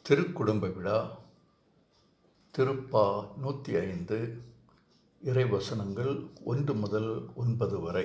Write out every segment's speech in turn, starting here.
திருக்குடும்ப விழா திருப்பா நூற்றி ஐந்து இறைவசனங்கள் ஒன்று முதல் ஒன்பது வரை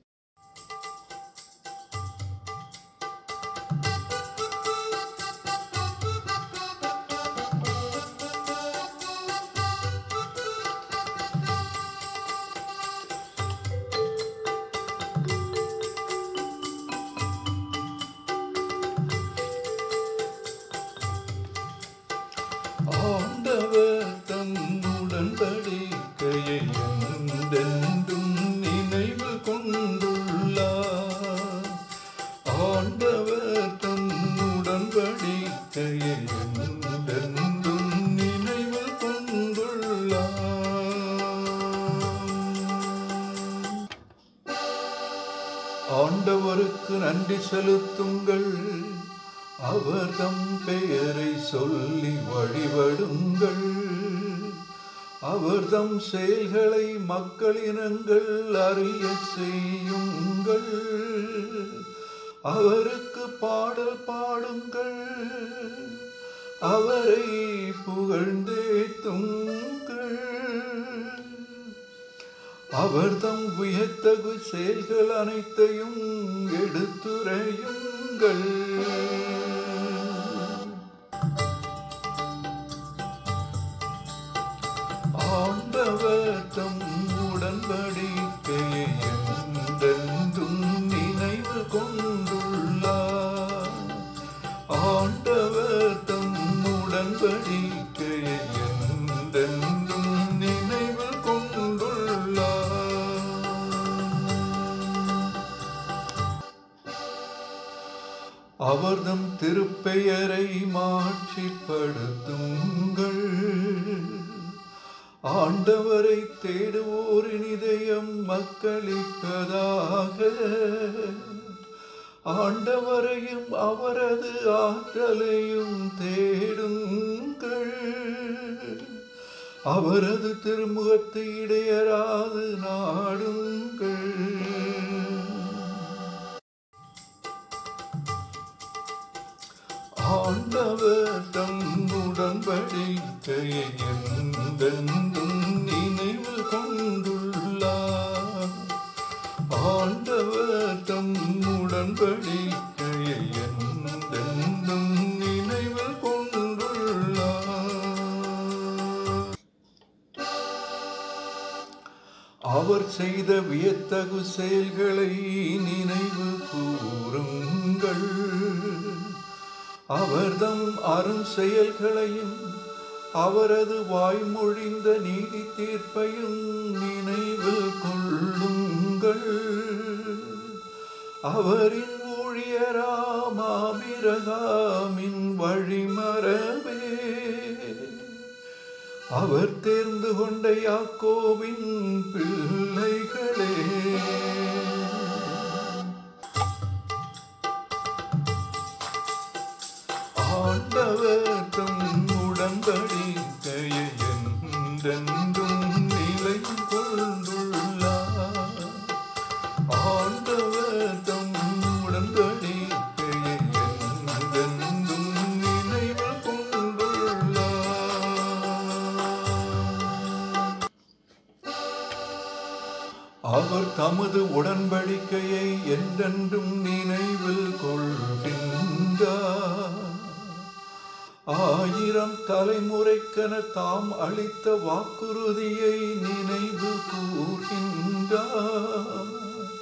ஆண்டவர் தம் உடன்படிக்கையை என்றென்றும் நினைவு கொண்டுள்ளார் ஆண்டவர் தம் உடன்படிக்கையை என்றென்றும் நினைவு கொண்டுள்ளார் ஆண்டவருக்கு நன்றி செலுத்துங்கள் அவர் தம் பெயரை சொல்லி வழிபடுங்கள் அவர் தம் செயல்களை மக்களினங்கள் அறிய செய்யுங்கள் அவருக்கு பாடல் பாடுங்கள் அவரை புகழ்ந்தேத்துங்கள் அவர் தம் வியத்தகு செயல்கள் அனைத்தையும் எடுத்துரையுங்கள் ஆண்டவர் தம் உடன்படிக்கையை என்றென்றும் நினைவு கொண்டுள்ளார் ஆண்டவர் தம் உடன்படிக்கையை என்றென்றும் நினைவு கொண்டுள்ளார் அவர்தம் திருப்பெயரை மாட்சிப்படுத்துங்கள் ஆண்டவரை தேடுவோரின் இதயம் மக்களிப்பதாக ஆண்டவரையும் அவரது ஆற்றலையும் தேடுங்கள் அவரது திருமுகத்தை இடையராது நாடுங்கள் ஆண்டவர் தம் உடன்படிக்கையை என்றென்றும் நினைவு கொண்டுள்ளார் ஆண்டவர் தம் உடன்படிக்கையை என்றென்றும் நினைவு கொண்டுள்ளார் அவர் செய்த வியத்தகு செயல்களை நினைவு கூறுங்கள் அவர்தம் அரும் செயல்களையும் அவரது வாய்மொழிந்த நீதி தீர்ப்பையும் நினைவில் கொள்ளுங்கள் அவரின் ஊழியராமாபிரகாமின் வழிமரபே அவர் தேர்ந்து கொண்ட யாக்கோவின் பிள்ளைகளே ஆண்டவர் தம் உடன்படிக்கையை என்றென்றும் நிலை கொண்டுள்ளார் ஆண்டவர் தம் உடன்படிக்கையை என்றென்றும் நினைவு கொண்டுள்ளார் அவர் தமது உடன்படிக்கையை என்றென்றும் நினைவில் கொள்கின்றார் ஆயிரம் தலைமுறைக்கென தாம் அளித்த வாக்குறுதியை நினைவு கூர்கின்றார்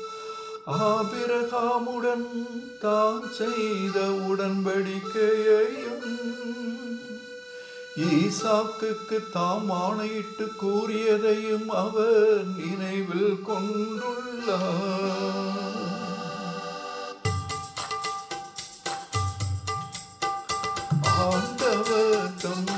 ஆபிரகாமுடன் தாம் செய்த உடன்படிக்கையையும் ஈசாக்குக்கு தாம் ஆணையிட்டு கூறியதையும் அவர் நினைவில் கொண்டுள்ளார் ஆண்டவர் தம்